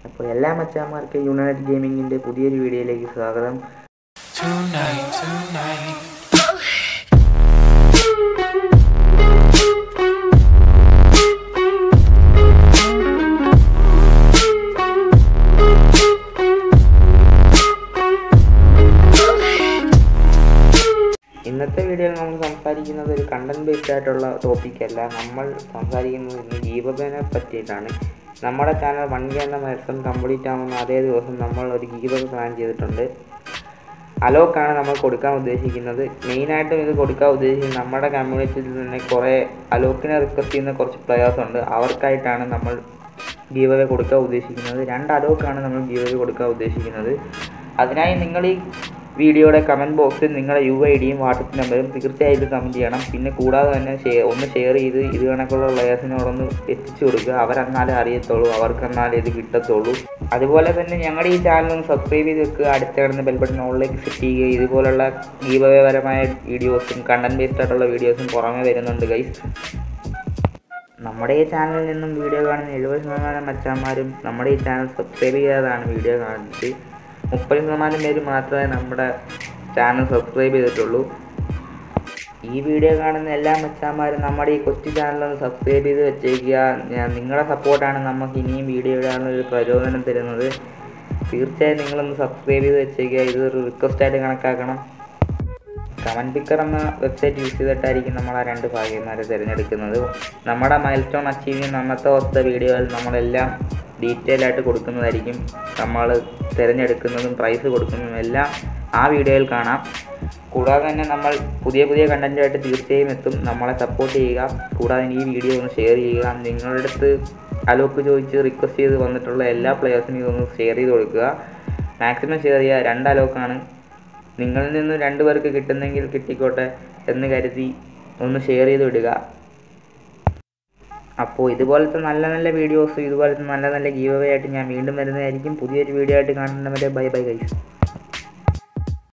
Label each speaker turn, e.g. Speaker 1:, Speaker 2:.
Speaker 1: അപ്പോൾ എല്ലാ മച്ചാന്മാർക്കും യുണൈറ്റഡ് ഗെയിമിങ്ങിൻ്റെ പുതിയൊരു വീഡിയോയിലേക്ക് സ്വാഗതം
Speaker 2: Tonight, tonight.
Speaker 1: ഇന്നത്തെ വീഡിയോയിൽ നമ്മൾ സംസാരിക്കുന്നത് ഒരു കണ്ടന്റ് ബേസ്ഡ് ആയിട്ടുള്ള ടോപ്പിക് അല്ല നമ്മൾ സംസാരിക്കുന്നത് ഇന്ന് ഗീബബനെ പറ്റിയിട്ടാണ് നമ്മുടെ ചാനൽ വൺ കെ എന്ന മത്സരം കംപ്ലീറ്റ് ആവുന്ന അതേ ദിവസം നമ്മൾ ഒരു ഗീബബ പ്ലാൻ ചെയ്തിട്ടുണ്ട് അലോക്കാണ് നമ്മൾ കൊടുക്കാൻ ഉദ്ദേശിക്കുന്നത് മെയിനായിട്ടും ഇത് കൊടുക്കാൻ ഉദ്ദേശിക്കുന്നത് നമ്മുടെ കമ്മ്യൂണിറ്റിയിൽ തന്നെ കുറേ അലോക്കിനെ റിക്വസ്റ്റ് ചെയ്യുന്ന കുറച്ച് പ്ലെയേഴ്സ് ഉണ്ട് അവർക്കായിട്ടാണ് നമ്മൾ ഗീവവേ കൊടുക്കാൻ ഉദ്ദേശിക്കുന്നത് രണ്ട് അലോക്കാണ് നമ്മൾ ഗീവവേ കൊടുക്കാൻ ഉദ്ദേശിക്കുന്നത് അതിനായി നിങ്ങൾ ഈ വീഡിയോയുടെ കമൻറ്റ് ബോക്സിൽ നിങ്ങളുടെ യു ഐ ഡിയും വാട്സപ്പ് നമ്പറും തീർച്ചയായിട്ടും കമൻറ്റ് ചെയ്യണം പിന്നെ കൂടാതെ തന്നെ ഷെയർ ഒന്ന് ഷെയർ ചെയ്ത് ഇത് കണക്കുള്ള പ്ലെയേഴ്സിനോടൊന്ന് എത്തിച്ചു കൊടുക്കുക അവരെന്നാലേ അറിയത്തുള്ളൂ അവർക്കെന്നാലേ ഇത് കിട്ടത്തുള്ളൂ അതുപോലെ തന്നെ ഞങ്ങളുടെ ഈ ചാനൽ ഒന്ന് സബ്സ്ക്രൈബ് ചെയ്ത് വെക്കുക അടുത്ത കിടന്ന് ബെൽ ബട്ടൺ ഓളിലേക്ക് സെറ്റ് ചെയ്യുക ഇതുപോലുള്ള ഗീവവേപരമായ വീഡിയോസും കണ്ടന്റ് ബേസ്ഡ് ആയിട്ടുള്ള വീഡിയോസും പുറമേ വരുന്നുണ്ട് ഗൈസ് നമ്മുടെ ഈ ചാനലിൽ നിന്നും വീഡിയോ കാണുന്ന എഴുപത് ശതമാനം മച്ചാന്മാരും നമ്മുടെ ഈ ചാനൽ സബ്സ്ക്രൈബ് ചെയ്യാതാണ് വീഡിയോ കാണുന്നത് മുപ്പത് ശതമാനം പേര് മാത്രമേ നമ്മുടെ ചാനൽ സബ്സ്ക്രൈബ് ചെയ്തിട്ടുള്ളൂ ഈ വീഡിയോ കാണുന്ന എല്ലാ മച്ചാന്മാരും നമ്മുടെ ഈ കൊച്ചു ചാനലൊന്ന് സബ്സ്ക്രൈബ് ചെയ്ത് വെച്ചേക്കുക ഞാൻ നിങ്ങളുടെ സപ്പോർട്ടാണ് നമുക്ക് ഇനിയും വീഡിയോ ഇടാനുള്ള ഒരു പ്രചോദനം തരുന്നത് തീർച്ചയായും നിങ്ങളൊന്ന് സബ്സ്ക്രൈബ് ചെയ്ത് വെച്ചേക്കുക ഇതൊരു റിക്വസ്റ്റായിട്ട് കണക്കാക്കണം കമൻറ്റ് പിക്കർ എന്ന വെബ്സൈറ്റ് യൂസ് ചെയ്തിട്ടായിരിക്കും നമ്മൾ ആ രണ്ട് ഭാഗ്യന്മാരെ തിരഞ്ഞെടുക്കുന്നത് നമ്മുടെ മൈൽ സ്റ്റോൺ അച്ചീവ് ചെയ്യുന്ന അന്നത്തെ ദിവസത്തെ വീഡിയോയിൽ നമ്മളെല്ലാം ഡീറ്റെയിൽ ആയിട്ട് കൊടുക്കുന്നതായിരിക്കും നമ്മൾ തിരഞ്ഞെടുക്കുന്നതും പ്രൈസ് കൊടുക്കുന്നതും എല്ലാം ആ വീഡിയോയിൽ കാണാം കൂടാതെ തന്നെ നമ്മൾ പുതിയ പുതിയ കണ്ടൻറ്റുമായിട്ട് തീർച്ചയായും എത്തും നമ്മളെ സപ്പോർട്ട് ചെയ്യുക കൂടാതെ ഈ വീഡിയോ ഒന്ന് ഷെയർ ചെയ്യുക നിങ്ങളുടെ അടുത്ത് അലോക്ക് ചോദിച്ച് റിക്വസ്റ്റ് ചെയ്ത് വന്നിട്ടുള്ള എല്ലാ പ്ലെയേഴ്സിനും ഇതൊന്ന് ഷെയർ ചെയ്ത് കൊടുക്കുക മാക്സിമം ഷെയർ ചെയ്യുക രണ്ട് അലോക്കാണ് നിങ്ങളിൽ നിന്ന് രണ്ടു പേർക്ക് കിട്ടുന്നെങ്കിൽ കിട്ടിക്കോട്ടെ എന്ന് കരുതി ഒന്ന് ഷെയർ ചെയ്ത് വിടുക അപ്പോൾ ഇതുപോലത്തെ നല്ല നല്ല വീഡിയോസ് ഇതുപോലത്തെ നല്ല നല്ല ഗീവ് ആയിട്ട് ഞാൻ വീണ്ടും വരുന്നതായിരിക്കും പുതിയൊരു വീഡിയോ ആയിട്ട് കാണുന്നവരെ ബൈ ബൈ ഗൈസ്